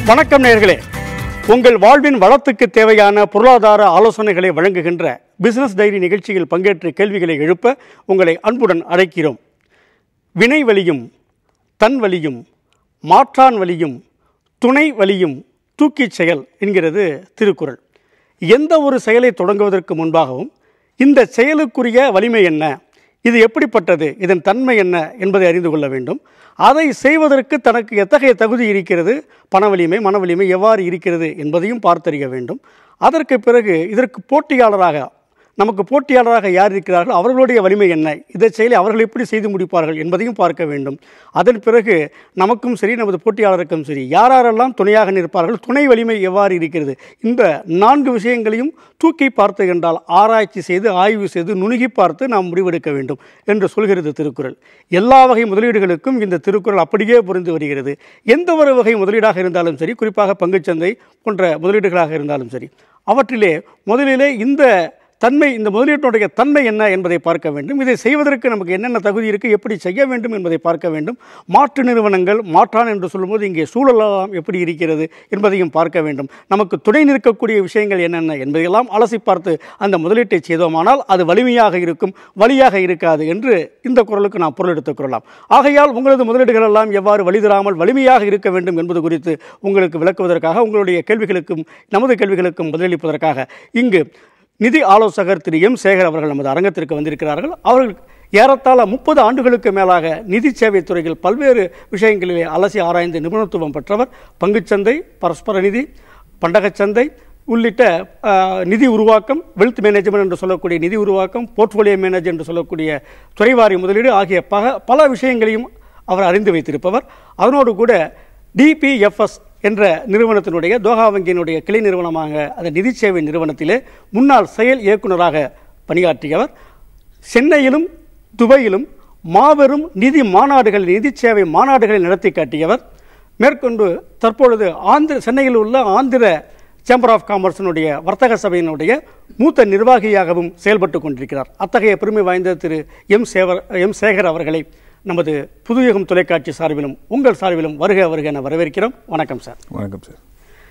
வணக்கம் நேயர்களே உங்கள் வாழ்வின் வளத்துக்கு தேவையான பொருளாதார ஆலோசனைகளை வழங்குகின்ற பிசினஸ் டைரி நிகழ்ச்சியில் பங்கேற்று கேள்விகளை எழுப்ப உங்களை அன்புடன் அழைக்கிறோம் வினை வலியும் தன் வலியும் மாற்றான் வலியும் துணை வலியும் தூக்கிச் செயல் என்கிறது திருக்குறள் எந்த ஒரு செயலை தொடங்குவதற்கு முன்பாகவும் இந்த செயலுக்குரிய வலிமை என்ன இது எப்படிப்பட்டது இதன் தன்மை என்ன என்பதை அறிந்து கொள்ள வேண்டும் அதை செய்வதற்கு தனக்கு எத்தகைய தகுதி இருக்கிறது பண வலிமை மன வலிமை எவ்வாறு இருக்கிறது என்பதையும் பார்த்தறிய வேண்டும் அதற்கு பிறகு இதற்கு போட்டியாளராக நமக்கு போட்டியாளராக யார் இருக்கிறார்கள் அவர்களுடைய வலிமை என்ன இதை செயலை அவர்கள் எப்படி செய்து முடிப்பார்கள் என்பதையும் பார்க்க வேண்டும் அதன் பிறகு நமக்கும் சரி நமது போட்டியாளருக்கும் சரி யாரெல்லாம் துணையாக நிற்பார்கள் துணை வலிமை எவ்வாறு இருக்கிறது இந்த நான்கு விஷயங்களையும் தூக்கி பார்த்து என்றால் ஆராய்ச்சி செய்து ஆய்வு செய்து நுணுகி பார்த்து நாம் முடிவெடுக்க வேண்டும் என்று சொல்கிறது திருக்குறள் எல்லா வகை முதலீடுகளுக்கும் இந்த திருக்குறள் அப்படியே புரிந்து வருகிறது எந்த ஒரு வகை முதலீடாக இருந்தாலும் சரி குறிப்பாக பங்குச்சந்தை போன்ற முதலீடுகளாக இருந்தாலும் சரி அவற்றிலே முதலிலே இந்த தன்மை இந்த முதலீட்டினுடைய தன்மை என்ன என்பதை பார்க்க வேண்டும் இதை செய்வதற்கு நமக்கு என்னென்ன தகுதி இருக்குது எப்படி செய்ய வேண்டும் என்பதை பார்க்க வேண்டும் மாற்று நிறுவனங்கள் மாற்றான் என்று சொல்லும்போது இங்கே சூழலாம் எப்படி இருக்கிறது என்பதையும் பார்க்க வேண்டும் நமக்கு துணை நிற்கக்கூடிய விஷயங்கள் என்னென்ன என்பதையெல்லாம் அலசி பார்த்து அந்த முதலீட்டை செய்தோமானால் அது வலிமையாக இருக்கும் வலியாக இருக்காது என்று இந்த குரலுக்கு நாம் பொருள் எடுத்துக் கொள்ளலாம் ஆகையால் உங்களது முதலீடுகள் எல்லாம் எவ்வாறு வழி தராமல் வலிமையாக இருக்க வேண்டும் என்பது குறித்து உங்களுக்கு விளக்குவதற்காக உங்களுடைய கேள்விகளுக்கும் நமது கேள்விகளுக்கும் பதிலளிப்பதற்காக இங்கு நிதி ஆலோசகர் திரு எம் சேகர் அவர்கள் நமது அரங்கத்திற்கு வந்திருக்கிறார்கள் அவர்கள் ஏறத்தாழ முப்பது ஆண்டுகளுக்கு மேலாக நிதி சேவை துறையில் பல்வேறு விஷயங்களிலே அலசி ஆராய்ந்து நிபுணத்துவம் பெற்றவர் பங்குச்சந்தை பரஸ்பர நிதி பண்டகச்சந்தை உள்ளிட்ட அஹ், நிதி உருவாக்கம் வெல்த் மேனேஜ்மெண்ட் என்று சொல்லக்கூடிய நிதி உருவாக்கம் போர்ட்ஃபோலியோ மேனேஜ் என்று சொல்லக்கூடிய துறைவாரி முதலீடு ஆகிய பக பல விஷயங்களையும் அவர் அறிந்து வைத்திருப்பவர் அதனோடு கூட டிபிஎஃப்எஸ் என்ற நிறுவனத்தினுடைய தோஹா வங்கியினுடைய கிளை நிறுவனமாக அந்த நிதி சேவை நிறுவனத்திலே முன்னாள் செயல் இயக்குனராக பணியாற்றியவர் சென்னையிலும் துபாயிலும் மாபெரும் நிதி மாநாடுகள் நிதி சேவை மாநாடுகளை நடத்தி காட்டியவர் மேற்கொண்டு தற்பொழுது ஆந்திர சென்னையில் உள்ள ஆந்திர சேம்பர் ஆஃப் காமர்ஸினுடைய வர்த்தக சபையினுடைய மூத்த நிர்வாகியாகவும் செயல்பட்டு கொண்டிருக்கிறார் அத்தகைய பெருமை வாய்ந்த திரு எம் சேவர் எம் சேகர் அவர்களை நமது புதுயுகம் தொலைக்காட்சி சார்பிலும் உங்கள் சார்பிலும் வருக வருக என வரவேற்கிறோம் வணக்கம் சார் வணக்கம் சார்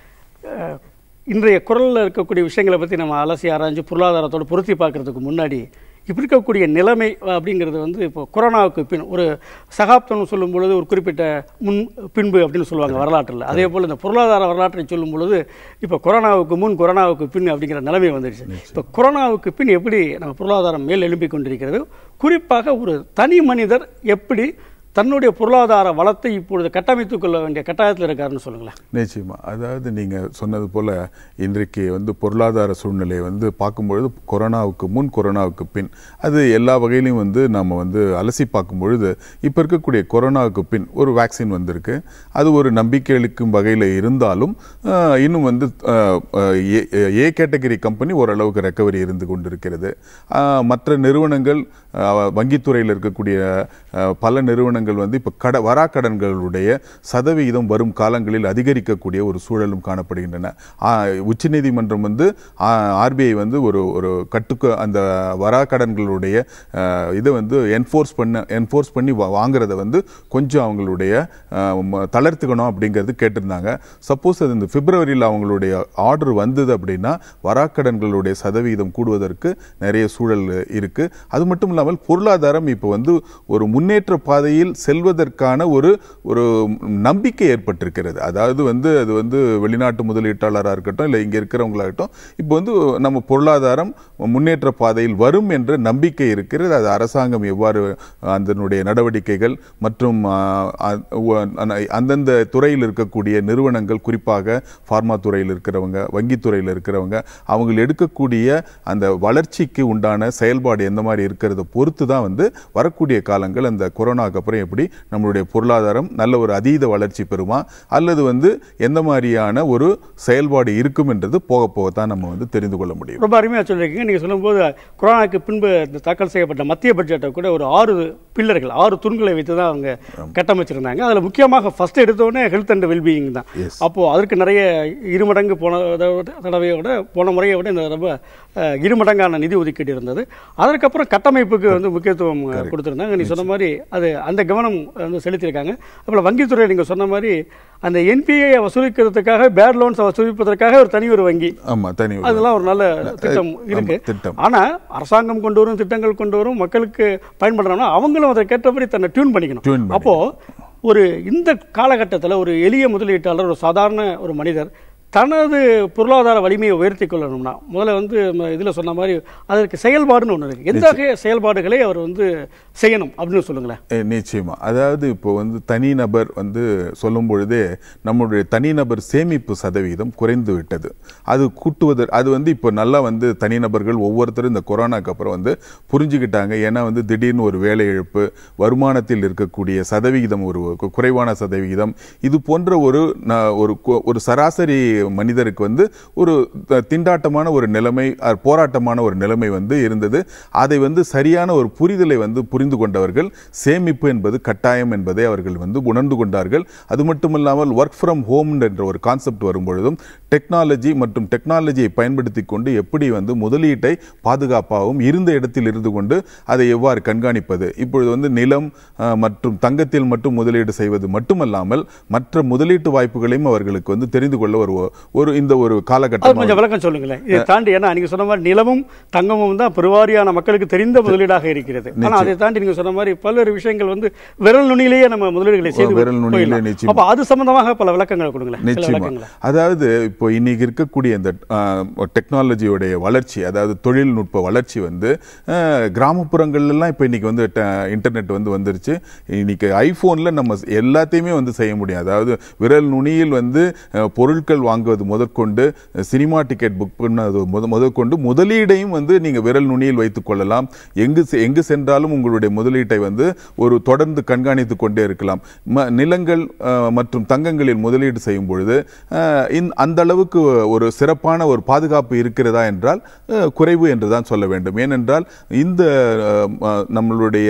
அஹ், இன்றைய குரலில் இருக்கக்கூடிய விஷயங்களை பற்றி நம்ம அலசி ஆராய்ஞ்சு பொருளாதாரத்தோடு பொருத்தி பார்க்கறதுக்கு முன்னாடி இப்படி இருக்கக்கூடிய நிலைமை அப்படிங்கிறது வந்து இப்போ கொரோனாவுக்கு பின் ஒரு சகாப்தம்னு சொல்லும் பொழுது ஒரு குறிப்பிட்ட முன் பின்பு அப்படின்னு சொல்லுவாங்க வரலாற்றில் அதே போல் இந்த பொருளாதார வரலாற்றை சொல்லும் பொழுது இப்போ கொரோனாவுக்கு முன் கொரோனாவுக்கு பின் அப்படிங்கிற நிலைமை வந்துடுச்சு இப்போ கொரோனாவுக்கு பின் எப்படி நம்ம பொருளாதாரம் மேல் எழும்பிக் கொண்டிருக்கிறது குறிப்பாக ஒரு தனி மனிதர் எப்படி தன்னுடைய பொருளாதார வளத்தை இப்பொழுது கட்டமைத்துக் கொள்ள வேண்டிய கட்டாயத்தில் இருக்காருன்னு சொல்லுங்களேன் நிச்சயமா அதாவது நீங்க சொன்னது போல இன்றைக்கு வந்து பொருளாதார சூழ்நிலை வந்து பார்க்கும்பொழுது கொரோனாவுக்கு முன் கொரோனாவுக்கு பின் அது எல்லா வகையிலையும் வந்து நம்ம வந்து அலசி பார்க்கும் பொழுது இப்போ இருக்கக்கூடிய கொரோனாவுக்கு பின் ஒரு வேக்சின் வந்திருக்கு அது ஒரு நம்பிக்கை அளிக்கும் வகையில் இருந்தாலும் ஆஹ், இன்னும் வந்து ஆஹ், ஆஹ், ஏ- ஏ கேட்டகரி கம்பெனி ஓரளவுக்கு ரெக்கவரி இருந்து கொண்டிருக்கிறது ஆஹ், மற்ற நிறுவனங்கள் ஆஹ், வங்கித்துறையில் இருக்கக்கூடிய ஆஹ், பல நிறுவனங்கள் வந்து இப்போ கட வராக்கடன்களுடைய சதவிகிதம் வரும் காலங்களில் அதிகரிக்கக்கூடிய ஒரு சூழலும் காணப்படுகின்றன ஆஹ், உச்சநீதிமன்றம் வந்து ஆர்பிஐ வந்து ஒரு ஒரு கட்டுக்கு அந்த வராக்கடன்களுடைய ஆஹ், இதை வந்து என்ஃபோர்ஸ் பண்ண என்ஃபோர்ஸ் பண்ணி வா- வாங்குறத வந்து கொஞ்சம் அவங்களுடைய ஆஹ், ம- தளர்த்துக்கணும் அப்படிங்கிறது கேட்டிருந்தாங்க சப்போஸ் அது இந்த பிப்ரவரியில் அவங்களுடைய ஆர்டர் வந்தது அப்படின்னா வராக்கடன்களுடைய சதவீதம் கூடுவதற்கு நிறைய சூழல் இருக்கு அது மட்டும் இல்லாமல் பொருளாதாரம் இப்போ வந்து ஒரு முன்னேற்ற பாதையில் செல்வதற்கான ஒரு ஒரு நம்பிக்கை ஏற்பட்டிருக்கிறது அதாவது வந்து அது வந்து வெளிநாட்டு முதலீட்டாளராக இருக்கட்டும் இல்லை இங்கே இருக்கிறவங்களாகட்டும் இப்போ வந்து நம்ம பொருளாதாரம் முன்னேற்ற பாதையில் வரும் என்ற நம்பிக்கை இருக்கிறது அது அரசாங்கம் எவ்வாறு அதனுடைய நடவடிக்கைகள் மற்றும் ஆ, அ- உ- அன- அந்தந்த துறையில் இருக்கக்கூடிய நிறுவனங்கள் குறிப்பாக ஃபார்மா துறையில் இருக்கிறவங்க வங்கித்துறையில் இருக்கிறவங்க அவங்க எடுக்கக்கூடிய அந்த வளர்ச்சிக்கு உண்டான செயல்பாடு எந்த மாதிரி இருக்கிறத பொறுத்து தான் வந்து வரக்கூடிய காலங்கள் அந்த கொரோனாக்கு அப்புறம் எப்படி நம்மளுடைய பொருளாதாரம் நல்ல ஒரு அதீத வளர்ச்சி பெறுமா அல்லது வந்து எந்த மாதிரியான ஒரு செயல்பாடு இருக்கும் என்றது போக போக தான் நம்ம வந்து தெரிந்து கொள்ள முடியும் ரொம்ப அருமையாக சொல்லியிருக்கீங்க நீங்கள் சொல்லும்போது கொரோனாக்கு பின்பு இந்த தாக்கல் செய்யப்பட்ட மத்திய பட்ஜெட்டை கூட ஒரு ஆறு பில்லர்கள் ஆறு தூண்களை வைத்து தான் அவங்க கட்டமைச்சிருந்தாங்க அதில் முக்கியமாக ஃபர்ஸ்ட் எடுத்தோடனே ஹெல்த் அண்ட் வெல்பீயிங் தான் Yes. அப்போது அதற்கு நிறைய இருமடங்கு போன தடவை- தடவையை விட போன முறையை விட இந்த தடவை அஹ், இருமடங்கான நிதி ஒதுக்கீடு இருந்தது அதற்கப்புறம் கட்டமைப்புக்கு வந்து முக்கியத்துவம் அஹ், கொடுத்திருந்தாங்க நீ சொன்ன மாதிரி அது அந்த கவனம் வந்து செலுத்தியிருக்காங்க அப்புறம் வங்கித்துறை நீங்கள் சொன்ன மாதிரி அந்த என்பிஐ வசூலிக்கிறதுக்காக பேட் லோன்ஸை வசூலிப்பதற்காக ஒரு தனி ஒரு வங்கி ஆமா தனி ஒரு- அதெல்லாம் ஒரு நல்ல திட்டம் இருக்கு ஆமா, திட்டம். ஆனா அரசாங்கம் கொண்டு வரும் திட்டங்கள் கொண்டு வரும் மக்களுக்கு பயன்படுறோம்னா அவங்களும் அதை கேட்டபடி தன்னை டியூன் Tune பண்ணிக்கணும் பண்ணிக்கணும். அப்போ ஒரு இந்த காலகட்டத்தில் ஒரு எளிய முதலீட்டாளர் ஒரு சாதாரண ஒரு மனிதர் தனது பொருளாதார வலிமையை உயர்த்தி கொள்ளணும்னா முதல்ல வந்து நம்ம இதில் சொன்ன மாதிரி அதற்கு செயல்பாடுன்னு ஒன்று இருக்கு எந்த வகை செயல்பாடுகளை அவர் வந்து செய்யணும் அப்படின்னு சொல்லுங்களேன் ஏ, நிச்சயமா அதாவது இப்போ வந்து தனிநபர் வந்து சொல்லும் பொழுதே நம்மளுடைய தனிநபர் சேமிப்பு சதவீதம் குறைந்து விட்டது அது கூட்டுவது அது வந்து இப்போ நல்லா வந்து தனிநபர்கள் ஒவ்வொருத்தரும் இந்த கொரோனாக்கு அப்புறம் வந்து புரிஞ்சுக்கிட்டாங்க ஏன்னா வந்து திடீர்னு ஒரு வேலை இழப்பு வருமானத்தில் இருக்கக்கூடிய சதவிகிதம் ஒரு கு- குறைவான சதவிகிதம் இது போன்ற ஒரு ந- ஒரு கு- ஒரு சராசரி மனிதருக்கு வந்து ஒரு த- திண்டாட்டமான ஒரு நிலைமை அஹ், போராட்டமான ஒரு நிலைமை வந்து இருந்தது அதை வந்து சரியான ஒரு புரிதலை வந்து புரிந்து கொண்டவர்கள் சேமிப்பு என்பது கட்டாயம் என்பதை அவர்கள் வந்து உணர்ந்து கொண்டார்கள் அது மட்டுமல்லாமல் ஒர்க் ஃப்ரம் ஹோம் என்ற ஒரு கான்செப்ட் வரும்பொழுதும் டெக்னாலஜி மற்றும் டெக்னாலஜியை பயன்படுத்தி கொண்டு எப்படி வந்து முதலீட்டை பாதுகாப்பாகவும் இருந்த இடத்தில் இருந்து கொண்டு அதை எவ்வாறு கண்காணிப்பது இப்பொழுது வந்து நிலம் அஹ், மற்றும் தங்கத்தில் மட்டும் முதலீடு செய்வது மட்டுமல்லாமல் மற்ற முதலீட்டு வாய்ப்புகளையும் அவர்களுக்கு வந்து தெரிந்து கொள்ள ஒரு ஒரு இந்த ஒரு அது காலகட்டம் கொஞ்சம் விளக்கம் சொல்லுங்களேன் இதை தாண்டி ஏன்னா நீங்க சொன்ன மாதிரி நிலமும் தங்கமும் தான் பெருவாரியான மக்களுக்கு தெரிந்த முதலீடாக இருக்கிறது ஆனா அதை தாண்டி நீங்க சொன்ன மாதிரி பல்வேறு விஷயங்கள் வந்து விரல் நுனியிலேயே நம்ம முதலீடுகளை செய்து விரல் நுனியிலே போயிடலாம். நிச்சயமா. அப்ப அது சம்பந்தமாக பல விளக்கங்களை கொடுங்களேன் சில நிச்சயமா விளக்கங்களை அதாவது இப்போ இன்னைக்கு இருக்கக்கூடிய இந்த டெக்னாலஜியோடைய வளர்ச்சி அதாவது தொழில்நுட்ப வளர்ச்சி வந்து அஹ், கிராமப்புறங்கள்ல எல்லாம் இப்போ இன்னைக்கு வந்து இன்டர்நெட் வந்து வந்துருச்சு இன்னைக்கு ஐபோன்ல நம்ம எல்லாத்தையுமே வந்து செய்ய முடியும் அதாவது விரல் நுனியில் வந்து அஹ், பொருட்கள் வாங்குவது முதற்கொண்டு சினிமா டிக்கெட் புக் பண்ணது முத முதற்கொண்டு முதலீடையும் வந்து நீங்க விரல் நுனியில் வைத்துக் கொள்ளலாம் எங்கு செ- எங்கு சென்றாலும் உங்களுடைய முதலீட்டை வந்து ஒரு தொடர்ந்து கண்காணித்துக் கொண்டே இருக்கலாம் ம- நிலங்கள் அஹ், மற்றும் தங்கங்களில் முதலீடு செய்யும் பொழுது அஹ், இந்த- அந்த அளவுக்கு ஒரு சிறப்பான ஒரு பாதுகாப்பு இருக்கிறதா என்றால் அஹ், குறைவு என்று தான் சொல்ல வேண்டும் ஏனென்றால் இந்த அஹ், ம- நம்மளுடைய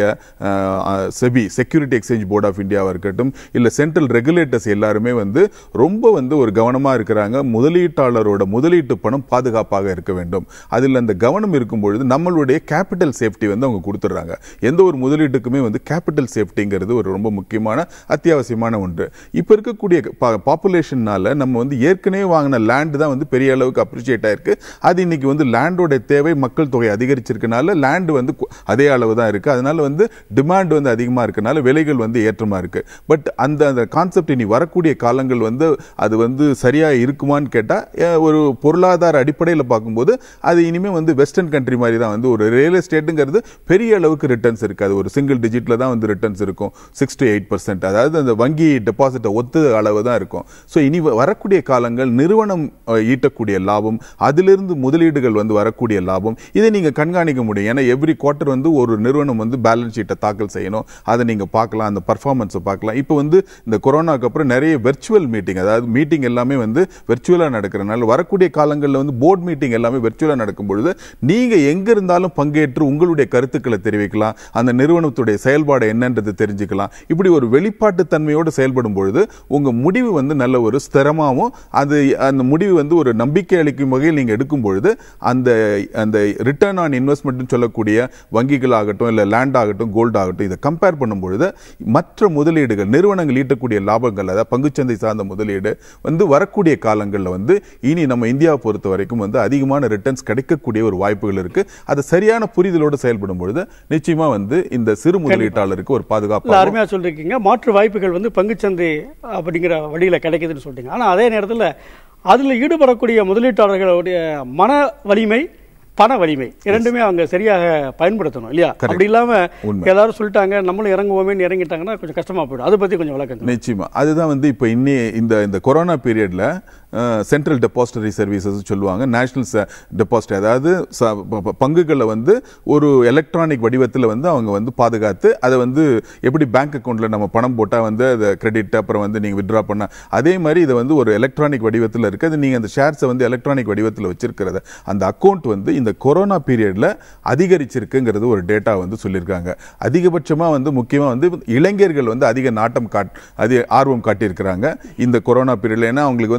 SEBI security exchange board of இந்தியாவா இருக்கட்டும் இல்ல சென்ட்ரல் ரெகுலேட்டர்ஸ் எல்லாருமே வந்து ரொம்ப வந்து ஒரு கவனமா இருக்கிறாங்க முதலீட்டாளரோட முதலீட்டு பணம் பாதுகாப்பாக இருக்க வேண்டும் அதில் அந்த கவனம் இருக்கும் பொழுது நம்மளுடைய கேபிட்டல் சேஃப்டி வந்து அவங்க கொடுத்துட்றாங்க எந்த ஒரு முதலீட்டுக்குமே வந்து கேபிட்டல் சேஃப்டிங்கிறது ஒரு ரொம்ப முக்கியமான அத்தியாவசியமான ஒன்று இப்போ இருக்கக்கூடிய பாப்புலேஷன்னால நம்ம வந்து ஏற்கனவே வாங்கின லேண்ட் தான் வந்து பெரிய அளவுக்கு அப்ரிஷியேட் ஆயிருக்கு அது இன்னைக்கு வந்து லேண்டோட தேவை மக்கள் தொகை அதிகரிச்சிருக்கனால லேண்ட் வந்து கு- அதே அளவு தான் இருக்கு அதனால வந்து டிமாண்ட் வந்து அதிகமா இருக்கனால விலைகள் வந்து ஏற்றமா இருக்கு பட் அந்த அந்த கான்செப்ட் இனி வரக்கூடிய காலங்கள் வந்து அது வந்து சரியா இருக்குமான்னு கேட்டா அஹ், ஒரு பொருளாதார அடிப்படையில் பார்க்கும்போது அது இனிமே வந்து வெஸ்டர்ன் கண்ட்ரி மாதிரி தான் வந்து ஒரு ரியல் எஸ்டேட்டுங்கிறது பெரிய அளவுக்கு ரிட்டர்ன்ஸ் இருக்காது ஒரு சிங்கிள் டிஜிட்ல தான் வந்து ரிட்டர்ன்ஸ் இருக்கும் சிக்ஸ் டு எயிட் பர்சன்ட் அதாவது அந்த வங்கி டெபாசிட்டை ஒத்து அளவு தான் இருக்கும் ஸோ இனி வ- வரக்கூடிய காலங்கள் நிறுவனம் அஹ், ஈட்டக்கூடிய லாபம் அதிலிருந்து முதலீடுகள் வந்து வரக்கூடிய லாபம் இதை நீங்க கண்காணிக்க முடியும் ஏன்னா எவ்ரி குவார்ட்டர் வந்து ஒரு நிறுவனம் வந்து பேலன்ஸ் ஷீட்டை தாக்கல் செய்யணும் அதை நீங்க பார்க்கலாம் அந்த பர்ஃபார்மன்ஸை பார்க்கலாம் இப்போ வந்து இந்த கொரோனாக்கு அப்புறம் நிறைய வெர்ச்சுவல் மீட்டிங் அதாவது மீட்டிங் எல்லாமே வந்து வெர்ச்சுவலா நடக்கிறனால வரக்கூடிய காலங்களில் வந்து போர்ட் மீட்டிங் எல்லாமே வெர்ச்சுவலா நடக்கும் பொழுது நீங்க எங்க இருந்தாலும் பங்கேற்று உங்களுடைய கருத்துக்களை தெரிவிக்கலாம் அந்த நிறுவனத்துடைய செயல்பாடு என்னன்றது தெரிஞ்சுக்கலாம் இப்படி ஒரு வெளிப்பாட்டு தன்மையோடு செயல்படும் பொழுது உங்க முடிவு வந்து நல்ல ஒரு ஸ்திரமாகவும் அது அந்த முடிவு வந்து ஒரு நம்பிக்கை அளிக்கும் வகையில் நீங்க எடுக்கும் பொழுது அந்த அந்த ரிட்டர்ன் ஆன் இன்வெஸ்ட்மெண்ட் சொல்லக்கூடிய வங்கிகள் ஆகட்டும் இல்ல லேண்ட் ஆகட்டும் கோல்டு ஆகட்டும் இதை கம்பேர் பண்ணும் பொழுது மற்ற முதலீடுகள் நிறுவனங்கள் ஈட்டக்கூடிய லாபங்கள் அதாவது பங்குச்சந்தை சார்ந்த முதலீடு வந்து வரக்கூடிய காலங்களில் வந்து இனி நம்ம இந்தியாவை பொறுத்த வரைக்கும் வந்து அதிகமான ரிட்டர்ன்ஸ் கிடைக்கக்கூடிய ஒரு வாய்ப்புகள் இருக்கு அது சரியான புரிதலோடு செயல்படும் பொழுது நிச்சயமா வந்து இந்த சிறு முதலீட்டாளருக்கு ஒரு இல்ல பாதுகாப்பு அருமையா சொல்லிருக்கீங்க மாற்று வாய்ப்புகள் வந்து பங்குச்சந்தை அப்படிங்கிற வழியில கிடைக்குதுன்னு சொல்றீங்க ஆனா அதே நேரத்துல அதுல ஈடுபடக்கூடிய முதலீட்டாளர்களுடைய மன வலிமை பண வலிமை இரண்டுமே அவங்க சரியாக பயன்படுத்தணும் இல்லையா அப்படி இல்லாம உண்மை. எல்லாரும் சொல்லிட்டாங்க நம்மளும் இறங்குவோமேன்னு இறங்கிட்டாங்கன்னா கொஞ்சம் கஷ்டமா போயிடும் அதை பத்தி கொஞ்சம் விளக்குங்க நிச்சயமா அதுதான் வந்து இப்போ இன்னி இந்த இந்த கொரோனா பீரியட்ல சென்ட்ரல் டெபாசிட்டரி சர்வீசஸ் சொல்லுவாங்க நேஷனல் டெபாசிட் அதாவது ச- ப- ப- பங்குகளை வந்து ஒரு எலக்ட்ரானிக் வடிவத்தில் வந்து அவங்க வந்து பாதுகாத்து அதை வந்து எப்படி பேங்க் அக்கௌண்ட்ல நம்ம பணம் போட்டால் வந்து அதை கிரெடிட் அப்புறம் வந்து நீங்கள் வித்ட்ரா பண்ண அதே மாதிரி இதை வந்து ஒரு எலக்ட்ரானிக் வடிவத்தில் இருக்கு அது நீங்கள் அந்த ஷேர்ஸை வந்து எலக்ட்ரானிக் வடிவத்தில் வச்சிருக்கிறத அந்த அக்கௌண்ட் வந்து இந்த கொரோனா பீரியட்ல அதிகரிச்சிருக்குங்கிறது ஒரு டேட்டா வந்து சொல்லியிருக்காங்க அதிகபட்சமா வந்து முக்கியமா வந்து இளைஞர்கள் வந்து அதிக நாட்டம் காட் அதிக ஆர்வம் காட்டியிருக்கிறாங்க இந்த கொரோனா பீரியட்ல ஏன்னா அவங்களுக்கு வந்து அந்த டெக்னாலஜி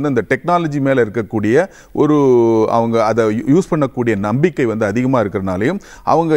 டெக்னாலஜி மேல இருக்கக்கூடிய ஒரு அவங்க அதை யூஸ் பண்ணக்கூடிய நம்பிக்கை வந்து அதிகமா இருக்கிறனாலையும் அவங்க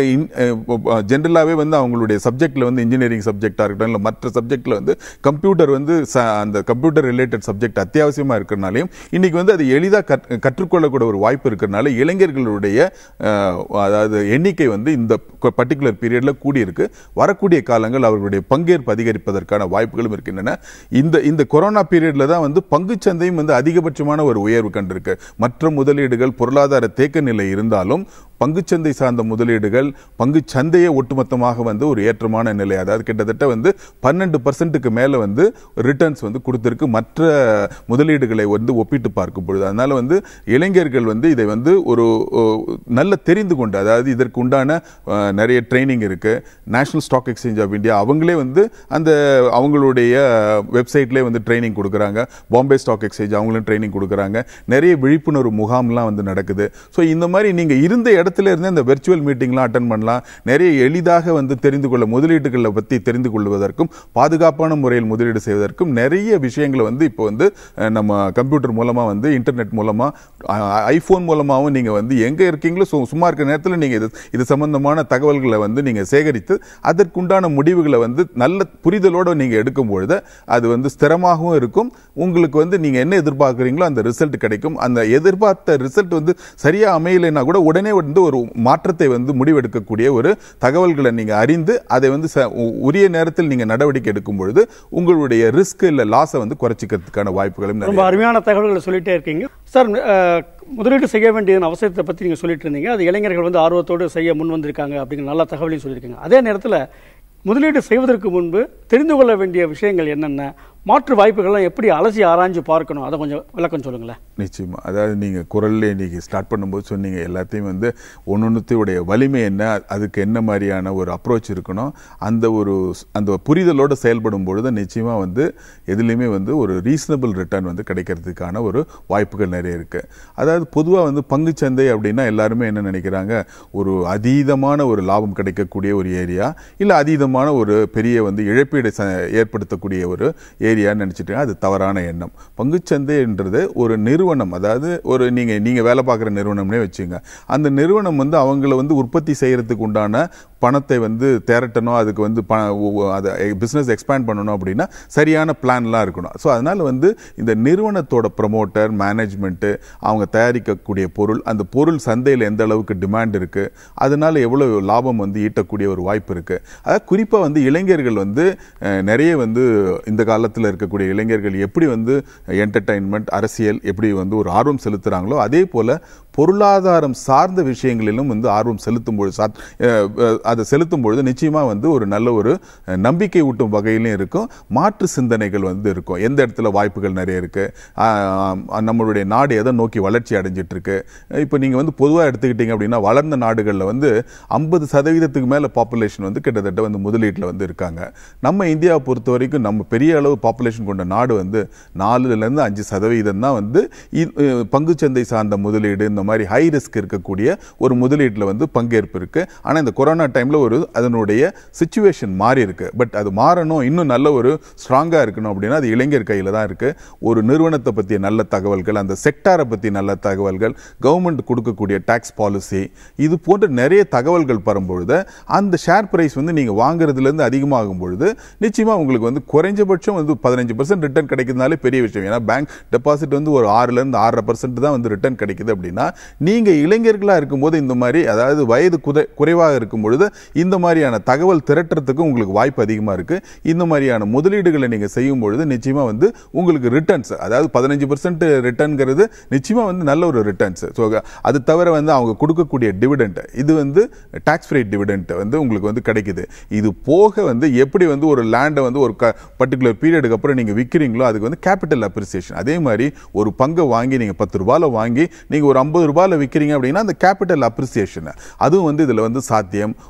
ஜென்ரலாகவே வந்து அவங்களுடைய சப்ஜெக்ட்ல வந்து இன்ஜினியரிங் சப்ஜெக்டாக இருக்கட்டும் இல்லை மற்ற சப்ஜெக்ட்ல வந்து கம்ப்யூட்டர் வந்து ச- அந்த கம்ப்யூட்டர் ரிலேட்டட் சப்ஜெக்ட் அத்தியாவசியமா இருக்கிறனாலையும் இன்னைக்கு வந்து அது எளிதாக கற் கற்றுக்கொள்ளக்கூடிய ஒரு வாய்ப்பு இருக்கிறனால இளைஞர்களுடைய அஹ், அதாவது எண்ணிக்கை வந்து இந்த பர்டிகுலர் பீரியட்ல கூடியிருக்கு வரக்கூடிய காலங்கள் அவர்களுடைய பங்கேற்பு அதிகரிப்பதற்கான வாய்ப்புகளும் இருக்கின்றன இந்த இந்த கொரோனா பீரியட்ல தான் வந்து பங்குச்சந்தையும் வந்து அதிகபட்சமான ஒரு உயர்வு கண்டிருக்கு மற்ற முதலீடுகள் பொருளாதார தேக்க நிலை இருந்தாலும் பங்குச்சந்தை சார்ந்த முதலீடுகள் பங்குச் சந்தையே ஒட்டுமொத்தமாக வந்து ஒரு ஏற்றமான நிலை அதாவது கிட்டத்தட்ட வந்து பன்னெண்டு பர்சன்ட்டுக்கு மேல வந்து ரிட்டர்ன்ஸ் வந்து கொடுத்திருக்கு மற்ற முதலீடுகளை வந்து ஒப்பிட்டு பார்க்கும் பொழுது அதனால வந்து இளைஞர்கள் வந்து இதை வந்து ஒரு ஓ, நல்ல தெரிந்து கொண்டு அதாவது இதற்கு உண்டான அஹ், நிறைய ட்ரைனிங் இருக்கு national stock exchange of India அவங்களே வந்து அந்த அவங்களுடைய வெப்சைட்லேயே வந்து ட்ரைனிங் கொடுக்குறாங்க பாம்பே ஸ்டாக் எக்ஸ்சேஞ்ச் அவங்களும் ட்ரைனிங் கொடுக்குறாங்க நிறைய விழிப்புணர்வு முகாம்லாம் வந்து நடக்குது ஸோ இந்த மாதிரி நீங்க இருந்த இடத்துல இருந்து இந்த வெர்ச்சுவல் மீட்டிங்லாம் அட்டன் பண்ணலாம் நிறைய எளிதாக வந்து தெரிந்து கொள்ள முதலீடுகளை பற்றி தெரிந்து கொள்வதற்கும் பாதுகாப்பான முறையில் முதலீடு செய்வதற்கும் நிறைய விஷயங்களை வந்து இப்போ வந்து அஹ், நம்ம கம்ப்யூட்டர் மூலமா வந்து இன்டர்நெட் மூலமா ஐஃபோன் மூலமாகவும் நீங்க வந்து எங்க இருக்கீங்களோ சு- சும்மா இருக்கிற நேரத்தில் நீங்க இது இது சம்பந்தமான தகவல்களை வந்து நீங்க சேகரித்து அதற்குண்டான முடிவுகளை வந்து நல்ல புரிதலோட நீங்க எடுக்கும் பொழுது அது வந்து ஸ்திரமாகவும் இருக்கும் உங்களுக்கு வந்து நீங்க என்ன எதிர்பார்க்குறீங்களோ அந்த ரிசல்ட் கிடைக்கும் அந்த எதிர்பார்த்த ரிசல்ட் வந்து சரியா அமையலைன்னா கூட உடனே வந்து ஒரு மாற்றத்தை வந்து முடிவெடுக்கக்கூடிய ஒரு தகவல்களை நீங்க அறிந்து அதை வந்து ச- உ- உரிய நேரத்தில் நீங்க நடவடிக்கை எடுக்கும் பொழுது உங்களுடைய ரிஸ்க் இல்ல லாஸை வந்து குறைச்சிக்கிறதுக்கான வாய்ப்புகளும் நிறைய ரொம்ப அருமையான தகவல்களை சொல்லிட்டே இருக்கீங்க சார் அஹ், முதலீடு செய்ய வேண்டியதன் அவசியத்தை பற்றி நீங்கள் சொல்லிட்டு இருந்தீங்க அது இளைஞர்கள் வந்து ஆர்வத்தோடு செய்ய முன் வந்திருக்காங்க அப்படிங்கிற நல்ல தகவலையும் சொல்லியிருக்கீங்க அதே நேரத்தில் முதலீடு செய்வதற்கு முன்பு தெரிந்து கொள்ள வேண்டிய விஷயங்கள் என்னென்ன மாற்று வாய்ப்புகள்லாம் எப்படி அலசி ஆராய்ஞ்சு பார்க்கணும் அதை கொஞ்சம் விளக்கம் சொல்லுங்களேன் நிச்சயமா அதாவது நீங்க குரல்ல இன்னைக்கு ஸ்டார்ட் பண்ணும்போது சொன்னீங்க எல்லாத்தையும் வந்து ஒன்னொன்னுத்தையுடைய வலிமை என்ன அதுக்கு என்ன மாதிரியான ஒரு அப்ரோச் இருக்கணும் அந்த ஒரு அந்த புரிதலோட செயல்படும் பொழுது நிச்சயமா வந்து எதுலையுமே வந்து ஒரு ரீசனபிள் ரிட்டர்ன் வந்து கிடைக்கிறதுக்கான ஒரு வாய்ப்புகள் நிறைய இருக்கு அதாவது பொதுவா வந்து பங்குச்சந்தை அப்படின்னா எல்லாருமே என்ன நினைக்கிறாங்க ஒரு அதீதமான ஒரு லாபம் கிடைக்கக்கூடிய ஒரு ஏரியா இல்ல அதீதமான ஒரு பெரிய வந்து இழப்பீடு ச- ஏற்படுத்தக்கூடிய ஒரு ஏரியான்னு நினைச்சிட்டு அது தவறான எண்ணம் பங்குச்சந்தைன்றது ஒரு நிறுவனம் அதாவது ஒரு நீங்க நீங்க வேலை பார்க்குற நிறுவனம்னே வச்சுங்க அந்த நிறுவனம் வந்து அவங்கள வந்து உற்பத்தி செய்யறதுக்கு உண்டான பணத்தை வந்து திரட்டணும் அதுக்கு வந்து பண உ- உ- அதை பிஸ்னஸ் எக்ஸ்பேண்ட் பண்ணணும் அப்படின்னா சரியான பிளான்லாம் இருக்கணும் ஸோ அதனால வந்து இந்த நிறுவனத்தோட ப்ரமோட்டர் மேனேஜ்மெண்ட்டு அவங்க தயாரிக்கக்கூடிய பொருள் அந்த பொருள் சந்தையில் எந்த அளவுக்கு டிமாண்ட் இருக்கு அதனால எவ்வளவு லாபம் வந்து ஈட்டக்கூடிய ஒரு வாய்ப்பு இருக்கு அதாவது குறிப்பாக வந்து இளைஞர்கள் வந்து அஹ், நிறைய வந்து இந்த காலத்தில் இருக்கக்கூடிய இளைஞர்கள் எப்படி வந்து என்டர்டைன்மெண்ட் அரசியல் எப்படி வந்து ஒரு ஆர்வம் செலுத்துறாங்களோ அதே போல பொருளாதாரம் சார்ந்த விஷயங்களிலும் வந்து ஆர்வம் செலுத்தும் பொழுது சாத்- அஹ், அஹ், அதை செலுத்தும் பொழுது நிச்சயமா வந்து ஒரு நல்ல ஒரு அஹ், நம்பிக்கை ஊட்டும் வகையிலும் இருக்கும் மாற்று சிந்தனைகள் வந்து இருக்கும் எந்த இடத்துல வாய்ப்புகள் நிறைய இருக்கு ஆஹ், நம்மளுடைய நாடு எதை நோக்கி வளர்ச்சி அடைஞ்சிட்டு இருக்கு இப்போ நீங்க வந்து பொதுவாக எடுத்துக்கிட்டீங்க அப்படின்னா வளர்ந்த நாடுகளில் வந்து ஐம்பது சதவீதத்துக்கு மேல பாப்புலேஷன் வந்து கிட்டத்தட்ட வந்து முதலீட்டில் வந்து இருக்காங்க நம்ம இந்தியாவை பொறுத்த வரைக்கும் நம்ம பெரிய அளவு பாப்புலேஷன் கொண்ட நாடு வந்து நாலுல இருந்து அஞ்சு சதவீதம் தான் வந்து இ- அஹ் பங்குச்சந்தை சார்ந்த முதலீடு இந்த மாதிரி ஹை ரிஸ்க் இருக்கக்கூடிய ஒரு முதலீட்டில் வந்து பங்கேற்பு இருக்கு ஆனா இந்த கொரோனா டைம்ல ஒரு அதனுடைய சுச்சுவேஷன் மாறி இருக்கு பட் அது மாறணும் இன்னும் நல்ல ஒரு ஸ்ட்ராங்கா இருக்கணும் அப்படின்னா அது இளைஞர் கையில தான் இருக்கு ஒரு நிறுவனத்தை பற்றிய நல்ல தகவல்கள் அந்த செக்டாரை பத்தி நல்ல தகவல்கள் கவர்மெண்ட் கொடுக்கக்கூடிய டாக்ஸ் பாலிசி இது போன்ற நிறைய தகவல்கள் வரும்பொழுது அந்த ஷேர் பிரைஸ் வந்து நீங்க வாங்குறதுல இருந்து அதிகமாகும் பொழுது நிச்சயமா உங்களுக்கு வந்து குறைஞ்சபட்சம் வந்து பதினஞ்சு பர்சன்ட் ரிட்டர்ன் கிடைக்கிறதுனாலே பெரிய விஷயம் ஏன்னா பேங்க் டெபாசிட் வந்து ஒரு ஆறுல இருந்து ஆறரை பர்சன்ட் தான் வந்து ரிட்டர்ன் கிடைக்குது அப்படின்னா நீங்க இளைஞர்களா இருக்கும்போது இந்த மாதிரி அதாவது வயது குதை குறைவாக இருக்கும் பொழுது இந்த மாதிரியான தகவல் திரட்டுறதுக்கு உங்களுக்கு வாய்ப்பு அதிகமா இருக்கு இந்த மாதிரியான முதலீடுகளை நீங்க செய்யும் பொழுது நிச்சயமா வந்து உங்களுக்கு ரிட்டர்ன்ஸ் அதாவது பதினஞ்சு பர்சன்ட் ரிட்டர்ன்ங்கிறது நிச்சயமா வந்து நல்ல ஒரு ரிட்டர்ன்ஸ் ஸோ அது தவிர வந்து அவங்க கொடுக்கக்கூடிய டிவிடெண்ட் இது வந்து டாக்ஸ் ஃப்ரீ டிவிடெண்ட் வந்து உங்களுக்கு வந்து கிடைக்குது இது போக வந்து எப்படி வந்து ஒரு லேண்டை வந்து ஒரு பர்டிகுலர் பீரியடுக்கு அப்புறம் நீங்க விற்கிறீங்களோ அதுக்கு வந்து கேபிட்டல் அப்ரிசியேஷன் அதே மாதிரி ஒரு பங்கை வாங்கி நீங்க பத்து ரூபாயில வாங்கி நீங்க ஒரு ஐம்பது ரூபாயில விற்கிறீங்க அப்படின்னா அந்த கேபிட்டல் அப்ரிசியேஷன் அதுவும் வந்து இதுல வந்து சாத்தியம்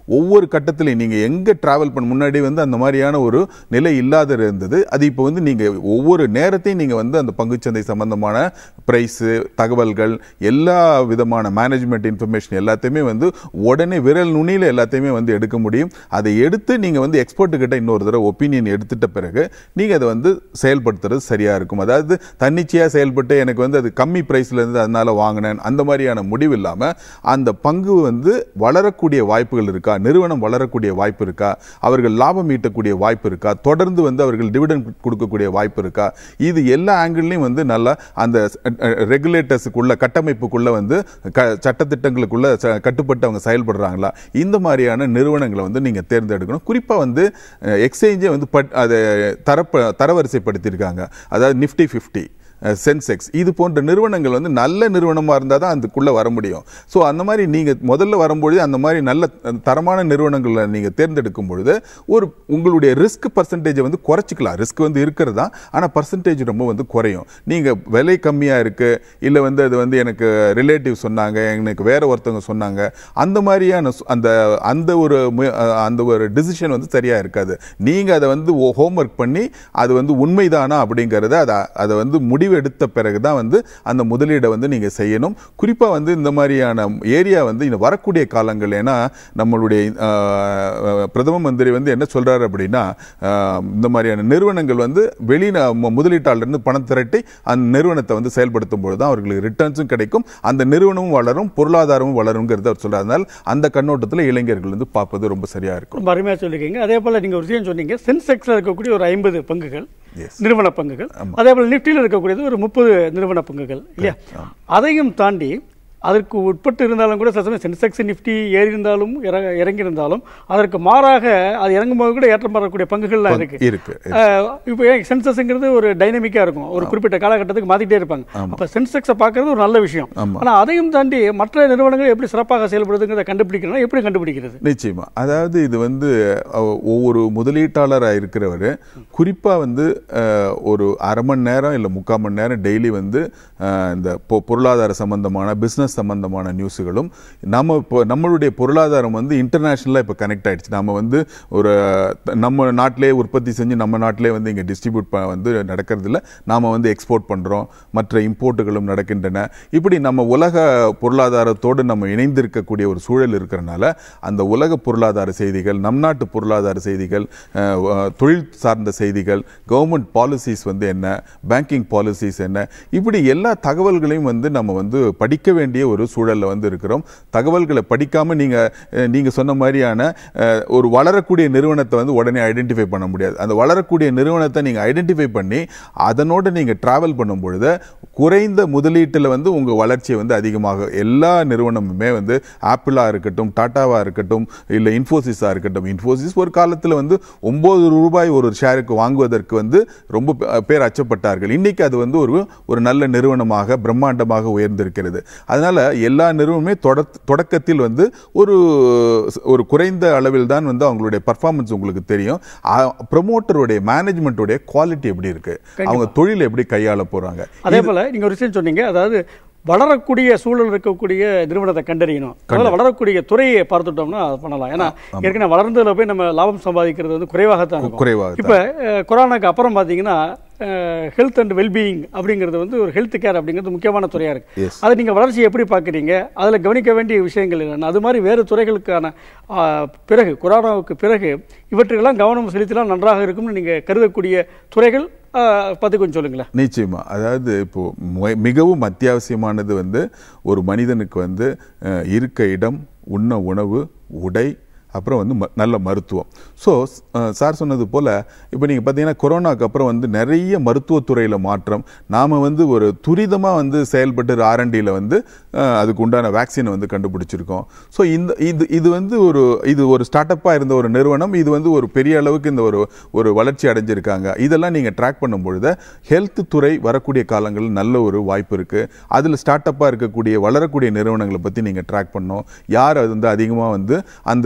ஒவ்வொரு கட்டத்திலையும் நீங்கள் எங்கே ட்ராவல் பண்ண முன்னாடி வந்து அந்த மாதிரியான ஒரு நிலை இல்லாத இருந்தது அது இப்போ வந்து நீங்கள் ஒவ்வொரு நேரத்தையும் நீங்கள் வந்து அந்த பங்குச்சந்தை சம்பந்தமான ப்ரைஸு தகவல்கள் எல்லா விதமான மேனேஜ்மெண்ட் இன்ஃபர்மேஷன் எல்லாத்தையுமே வந்து உடனே விரல் நுனியில் எல்லாத்தையுமே வந்து எடுக்க முடியும் அதை எடுத்து நீங்கள் வந்து எக்ஸ்பர்ட்டு கிட்ட இன்னொரு தடவை ஒப்பீனியன் எடுத்துட்ட பிறகு நீங்கள் அதை வந்து செயல்படுத்துறது சரியாக இருக்கும் அதாவது தன்னிச்சையாக செயல்பட்டு எனக்கு வந்து அது கம்மி ப்ரைஸில் இருந்து அதனால வாங்கினேன் அந்த மாதிரியான முடிவு இல்லாமல் அந்த பங்கு வந்து வளரக்கூடிய வாய்ப்புகள் இருக்கா நிறுவனம் வளரக்கூடிய வாய்ப்பு இருக்கா அவர்கள் லாபம் ஈட்டக்கூடிய வாய்ப்பு இருக்கா தொடர்ந்து வந்து அவர்கள் டிவிடன் கொடுக்கக்கூடிய வாய்ப்பு இருக்கா இது எல்லா ஆங்கிள்லையும் வந்து நல்லா அந்த ரெகுலேட்டர்ஸுக்குள்ள கட்டமைப்புக்குள்ள வந்து க- சட்டத்திட்டங்களுக்குள்ள ச- கட்டுப்பட்டு அவங்க செயல்படுறாங்களா இந்த மாதிரியான நிறுவனங்களை வந்து நீங்க தேர்ந்தெடுக்கணும் குறிப்பா வந்து எக்ஸ்சேஞ்சை வந்து பட் அதை தரப்ப தரவரிசைப்படுத்தியிருக்காங்க அதாவது நிஃப்டி ஃபிஃப்டி சென்செக்ஸ் இது போன்ற நிறுவனங்கள் வந்து நல்ல நிறுவனமாக இருந்தால் தான் அதுக்குள்ளே வர முடியும் ஸோ அந்த மாதிரி நீங்கள் முதல்ல வரும்பொழுது அந்த மாதிரி நல்ல அஹ், தரமான நிறுவனங்களை நீங்கள் தேர்ந்தெடுக்கும் பொழுது ஒரு உங்களுடைய ரிஸ்க் பர்சன்டேஜை வந்து குறைச்சிக்கலாம் ரிஸ்க் வந்து இருக்கிறது தான் ஆனால் பர்சன்டேஜ் ரொம்ப வந்து குறையும் நீங்கள் விலை கம்மியாக இருக்குது இல்லை வந்து அது வந்து எனக்கு ரிலேட்டிவ் சொன்னாங்க எனக்கு வேற ஒருத்தவங்க சொன்னாங்க அந்த மாதிரியான சு- அந்த அந்த ஒரு மு- அஹ், அந்த ஒரு டிசிஷன் வந்து சரியாக இருக்காது நீங்கள் அதை வந்து ஹோம்ஒர்க் பண்ணி அது வந்து உண்மைதானா அப்படிங்கிறத அதை அதை வந்து முடிவு எடுத்த பிறகு தான் வந்து அந்த முதலீடை வந்து நீங்கள் செய்யணும் குறிப்பாக வந்து இந்த மாதிரியான ஏரியா வந்து இந்த வரக்கூடிய காலங்கள் ஏன்னா நம்மளுடைய ஆஹ், பிரதம மந்திரி வந்து என்ன சொல்றாரு அப்படின்னா ஆஹ், இந்த மாதிரியான நிறுவனங்கள் வந்து வெளி முதலீட்டாளர்ந்து பணம் திரட்டி அந்த நிறுவனத்தை வந்து செயல்படுத்தும் பொழுது தான் அவர்களுக்கு ரிட்டர்ன்ஸும் கிடைக்கும் அந்த நிறுவனமும் வளரும் பொருளாதாரமும் வளருங்கிறத அவர் சொல்றாரு அதனால் அந்த கண்ணோட்டத்தில் இளைஞர்கள் வந்து பார்ப்பது ரொம்ப சரியா இருக்கும் ரொம்ப அருமையாக சொல்லியிருக்கீங்க அதே போல் நீங்கள் ஒரு விஷயம் சொன்னீங்க சென்செக்ஸில் இருக்கக்கூடிய ஒரு ஐம்பது பங்குகள் Yes. நிறுவன பங்குகள் அதே போல் நிஃப்டியில் இருக்கக்கூடியது ஒரு முப்பது நிறுவன பங்குகள் இல்லையா அதையும் தாண்டி அதற்கு உட்பட்டு இருந்தாலும் கூட சில சமயம் சென்செக்ஸ் நிஃப்டி ஏறி இருந்தாலும் இற- இறங்கி இருந்தாலும் அதற்கு மாறாக அது இறங்கும்போது கூட ஏற்றம் வரக்கூடிய பங்குகள்லாம் இருக்கு இருக்கு அஹ் இப்போ ஏன் சென்சஸ்ங்கிறது ஒரு டைனமிக்கா இருக்கும் ஒரு குறிப்பிட்ட காலகட்டத்துக்கு மாத்திட்டே இருப்பாங்க அப்ப சென்செக்ஸை பார்க்கறது ஒரு நல்ல விஷயம் ஆமா. ஆனா அதையும் தாண்டி மற்ற நிறுவனங்கள் எப்படி சிறப்பாக செயல்படுதுங்கிறத கண்டுபிடிக்கணும் எப்படி கண்டுபிடிக்கிறது நிச்சயமா அதாவது இது வந்து அஹ், ஒவ்வொரு முதலீட்டாளராக இருக்கிறவர் குறிப்பா வந்து அஹ், ஒரு அரை மணி நேரம் இல்லை முக்கால் மணி நேரம் டெய்லி வந்து அஹ், இந்த பொ- பொருளாதார சம்பந்தமான பிஸ்னஸ் சம்பந்தமான நியூஸுகளும் நம்ம இப்போ நம்மளுடைய பொருளாதாரம் வந்து இன்டர்நேஷ்னலாக இப்போ கனெக்ட் ஆயிடுச்சு நம்ம வந்து ஒரு த- நம்ம நாட்டிலே உற்பத்தி செஞ்சு நம்ம நாட்டிலே வந்து இங்கே டிஸ்ட்ரிபியூட் வந்து நடக்கிறது இல்ல நாம வந்து எக்ஸ்போர்ட் பண்றோம் மற்ற இம்போர்ட்டுகளும் நடக்கின்றன இப்படி நம்ம உலக பொருளாதாரத்தோடு நம்ம இணைந்திருக்கக்கூடிய ஒரு சூழல் இருக்கிறனால அந்த உலக பொருளாதார செய்திகள் நம் நாட்டு பொருளாதார செய்திகள் அஹ், அஹ், தொழில் சார்ந்த செய்திகள் கவர்மெண்ட் பாலிசிஸ் வந்து என்ன பேங்கிங் பாலிசிஸ் என்ன இப்படி எல்லா தகவல்களையும் வந்து நம்ம வந்து படிக்க வேண்டிய ஒரு சூழல்ல வந்து இருக்கிறோம் தகவல்களை படிக்காம நீங்க அஹ், நீங்க சொன்ன மாதிரியான அஹ், ஒரு வளரக்கூடிய நிறுவனத்தை வந்து உடனே ஐடென்டிஃபை பண்ண முடியாது அந்த வளரக்கூடிய நிறுவனத்தை நீங்க ஐடென்டிஃபை பண்ணி அதனோட நீங்க டிராவல் பண்ணும் பொழுது குறைந்த முதலீட்டில் வந்து உங்க வளர்ச்சியை வந்து அதிகமாக எல்லா நிறுவனமுமே வந்து ஆப்பிளா இருக்கட்டும் டாட்டாவா இருக்கட்டும் இல்ல இன்ஃபோசிஸா இருக்கட்டும் இன்ஃபோசிஸ் ஒரு காலத்துல வந்து ஒன்பது ரூபாய் ஒரு ஷேருக்கு வாங்குவதற்கு வந்து ரொம்ப பே- பேர் அச்சப்பட்டார்கள் இன்னைக்கு அது வந்து ஒரு ஒரு நல்ல நிறுவனமாக பிரம்மாண்டமாக உயர்ந்திருக்கிறது அதனால எல்லா நிறுவனமே தொடத்- தொடக்கத்தில் வந்து ஒரு ஒரு குறைந்த அளவில் தான் வந்து அவங்களுடைய பர்ஃபார்மன்ஸ் உங்களுக்கு தெரியும் ப்ரொமோட்டருடைய மேனேஜ்மெண்ட்டுடைய குவாலிட்டி எப்படி இருக்கு அவங்க தொழில் எப்படி கையாள போறாங்க அதே போல நீங்க ஒரு விஷயம் சொன்னீங்க அதாவது வளரக்கூடிய சூழல் இருக்கக்கூடிய நிறுவனத்தை கண்டறியணும் அதனால வளரக்கூடிய துறையை பார்த்துட்டோம்னா அது பண்ணலாம் ஏன்னா ஏற்கனவே வளர்ந்ததுல போய் நம்ம லாபம் சம்பாதிக்கிறது வந்து குறைவாகத்தான் இருக்கும் குறைவாக இப்ப அஹ், கொரோனாக்கு அப்புறம் பாத்தீங்கன்னா ஹெல்த் அண்ட் வெல்பீயிங் அப்படிங்கிறது வந்து ஒரு ஹெல்த் கேர் அப்படிங்கிறது முக்கியமான துறையா இருக்கு Yes. அதை நீங்க வளர்ச்சி எப்படி பார்க்குறீங்க அதுல கவனிக்க வேண்டிய விஷயங்கள் என்னென்ன அது மாதிரி வேறு துறைகளுக்கான ஆஹ், பிறகு கொரோனாவுக்கு பிறகு இவற்றுக்கெல்லாம் கவனம் செலுத்தினால் நன்றாக இருக்கும்னு நீங்க கருதக்கூடிய துறைகள் ஆஹ், பத்தி கொஞ்சம் சொல்லுங்களேன் நிச்சயமா அதாவது இப்போ மு- மிகவும் அத்தியாவசியமானது வந்து ஒரு மனிதனுக்கு வந்து அஹ், இருக்க இடம் உண்ண உணவு உடை அப்புறம் வந்து ம- நல்ல மருத்துவம் ஸோ சார் சொன்னது போல் இப்போ நீங்கள் பார்த்தீங்கன்னா கொரோனாக்கு அப்புறம் வந்து நிறைய மருத்துவத்துறையில் மாற்றம் நாம் வந்து ஒரு துரிதமாக வந்து செயல்பட்டு ஆர்என்டியில் வந்து அஹ், அதுக்கு உண்டான வேக்சினை வந்து கண்டுபிடிச்சிருக்கோம் ஸோ இந்த இது இது வந்து ஒரு இது ஒரு ஸ்டார்ட் அப்பாக இருந்த ஒரு நிறுவனம் இது வந்து ஒரு பெரிய அளவுக்கு இந்த ஒரு ஒரு வளர்ச்சி அடைஞ்சிருக்காங்க இதெல்லாம் நீங்கள் ட்ராக் பண்ணும் பொழுது ஹெல்த் துறை வரக்கூடிய காலங்களில் நல்ல ஒரு வாய்ப்பு இருக்கு அதில் ஸ்டார்ட் அப்பாக இருக்கக்கூடிய வளரக்கூடிய நிறுவனங்களை பற்றி நீங்கள் ட்ராக் பண்ணணும் யார் அது வந்து அதிகமாக வந்து அந்த துறையில்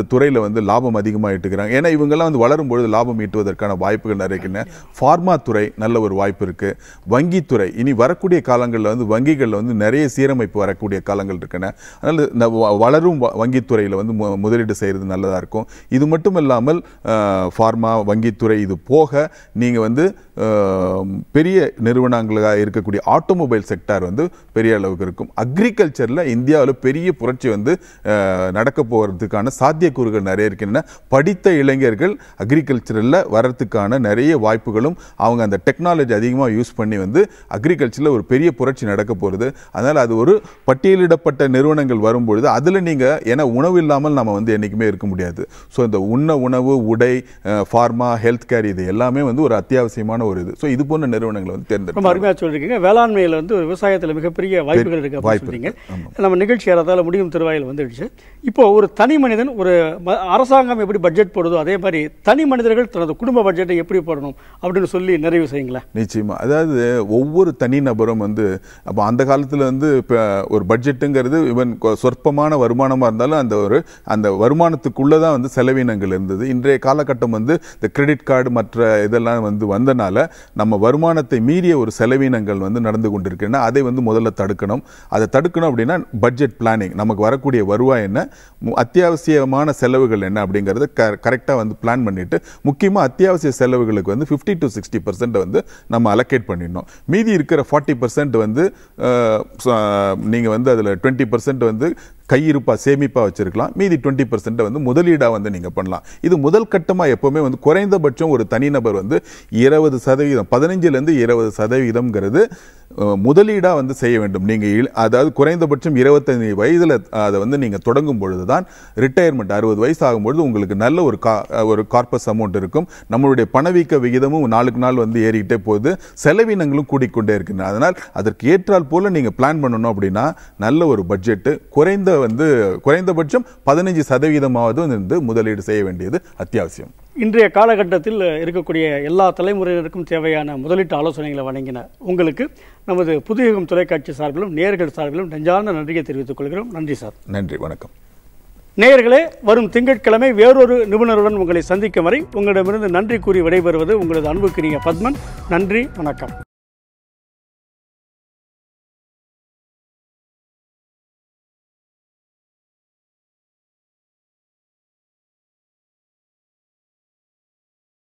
வந்து லாபம் அதிகமாக ஈட்டுக்கிறாங்க ஏன்னா இவங்கெல்லாம் வந்து வளரும் பொழுது லாபம் ஈட்டுவதற்கான வாய்ப்புகள் நிறைய இருக்கின்றன ஃபார்மா துறை நல்ல ஒரு வாய்ப்பு இருக்கு வங்கித்துறை இனி வரக்கூடிய காலங்களில் வந்து வங்கிகளில் வந்து நிறைய சீரமைப்பு வரக்கூடிய காலங்கள் இருக்கின்றன அதனால் இந்த வ- வளரும் வ- வங்கித்துறையில் வந்து மு- முதலீடு செய்கிறது நல்லதாக இருக்கும் இது மட்டும் இல்லாமல் ஃபார்மா வங்கித்துறை இது போக நீங்கள் வந்து அஹ், பெரிய நிறுவனங்களாக இருக்கக்கூடிய ஆட்டோமொபைல் செக்டார் வந்து பெரிய அளவுக்கு இருக்கும் அக்ரிகல்ச்சரில் இந்தியாவில் பெரிய புரட்சி வந்து அஹ், நடக்க போகிறதுக்கான சாத்தியக்கூறுகள் நிறைய இருக்கின்றன படித்த இளைஞர்கள் அக்ரிகல்ச்சரில் வர்றதுக்கான நிறைய வாய்ப்புகளும் அவங்க அந்த டெக்னாலஜி அதிகமாக யூஸ் பண்ணி வந்து அக்ரிகல்ச்சரில் ஒரு பெரிய புரட்சி நடக்க போகிறது அதனால் அது ஒரு பட்டியலிடப்பட்ட நிறுவனங்கள் வரும்பொழுது அதில் நீங்கள் ஏன்னா உணவு இல்லாமல் நம்ம வந்து என்றைக்குமே இருக்க முடியாது ஸோ இந்த உண்ண உணவு உடை ஃபார்மா ஹெல்த் கேர் இது எல்லாமே வந்து ஒரு அத்தியாவசியமான ஒரு இது ஸோ இது போன்ற நிறுவனங்களை வந்து ரொம்ப தேர்ந்தெடுக்கணும் அருமையாக சொல்லியிருக்கீங்க வேளாண்மையில் வந்து விவசாயத்தில் மிகப்பெரிய வாய்ப்புகள் இருக்கு அப்படின்னு வாய்ப்பு சொல்றீங்க இருக்கு. நம்ம நிகழ்ச்சி ஏறதால முடியும் திருவாயில் வந்துடுச்சு இப்போ ஒரு தனி மனிதன் ஒரு ம- அரசாங்கம் எப்படி பட்ஜெட் போடுதோ அதே மாதிரி தனி மனிதர்கள் தனது குடும்ப பட்ஜெட்டை எப்படி போடணும் அப்படின்னு சொல்லி நிறைவு செய்யுங்களேன் நிச்சயமா அதாவது ஒவ்வொரு தனிநபரும் வந்து அப்போ அந்த காலத்தில் வந்து இப்போ ஒரு பட்ஜெட்டுங்கிறது இவன் கொ- சொற்பமான வருமானமாக இருந்தாலும் அந்த ஒரு அந்த வருமானத்துக்குள்ளே தான் வந்து செலவினங்கள் இருந்தது இன்றைய காலகட்டம் வந்து இந்த கிரெடிட் கார்டு மற்ற இதெல்லாம் வந்து வந்தனால நம்ம வருமானத்தை மீறிய ஒரு செலவினங்கள் வந்து நடந்து கொண்டிருக்குன்னா அதை வந்து முதல்ல தடுக்கணும் அதை தடுக்கணும் அப்படின்னா பட்ஜெட் பிளானிங் நமக்கு வரக்கூடிய வருவாய் என்ன மு- அத்தியாவசியமான செலவுகள் என்ன அப்படிங்கறத கரெக்டாக வந்து பிளான் பண்ணிட்டு முக்கியமாக அத்தியாவசிய செலவுகளுக்கு வந்து ஃபிஃப்டி டு சிக்ஸ்டி பர்சன்ட் வந்து நம்ம அலோகேட் பண்ணிடணும் மீதி இருக்கிற ஃபார்ட்டி பர்சன்ட் வந்து அஹ், ச- நீங்க வந்து அதில் டுவெண்ட்டி பர்சன்ட் வந்து கையிருப்பா சேமிப்பா வச்சிருக்கலாம் மீதி டுவெண்ட்டி பர்சன்ட் வந்து முதலீடா வந்து நீங்க பண்ணலாம் இது முதல் கட்டமா எப்பவுமே வந்து குறைந்தபட்சம் ஒரு தனிநபர் வந்து இருபது சதவீதம் பதினஞ்சுல இருந்து இருபது சதவீதம்ங்கிறது அஹ், முதலீடா வந்து செய்ய வேண்டும் நீங்க இள- அதாவது குறைந்தபட்சம் இருபத்தஞ்சு வயதுல அதை வந்து நீங்க தொடங்கும் பொழுதுதான் ரிட்டையர்மெண்ட் அறுபது வயசு ஆகும்பொழுது உங்களுக்கு நல்ல ஒரு கா- ஒரு கார்பஸ் அமௌண்ட் இருக்கும் நம்மளுடைய பணவீக்க விகிதமும் நாளுக்கு நாள் வந்து ஏறிக்கிட்டே போகுது செலவினங்களும் கூடிக்கொண்டே இருக்கின்றன அதனால் அதற்கு ஏற்றால் போல நீங்க பிளான் பண்ணணும் அப்படின்னா நல்ல ஒரு பட்ஜெட் குறைந்த வந்து குறைந்தபட்சம் பதினஞ்சு சதவீதமாவது வந்து முதலீடு செய்ய வேண்டியது அத்தியாவசியம் இன்றைய காலகட்டத்தில் இருக்கக்கூடிய எல்லா தலைமுறையினருக்கும் தேவையான முதலீட்டு ஆலோசனைகளை வழங்கின உங்களுக்கு நமது புதுயுகம் தொலைக்காட்சி சார்பிலும் நேயர்கள் சார்பிலும் நெஞ்சார்ந்த நன்றியை தெரிவித்துக் கொள்கிறோம் நன்றி சார் நன்றி வணக்கம் நேயர்களே வரும் திங்கட்கிழமை வேறொரு நிபுணருடன் உங்களை சந்திக்கும் வரை உங்களிடமிருந்து நன்றி கூறி விடைபெறுவது உங்களது அன்புக்குரிய பத்மன் நன்றி வணக்கம்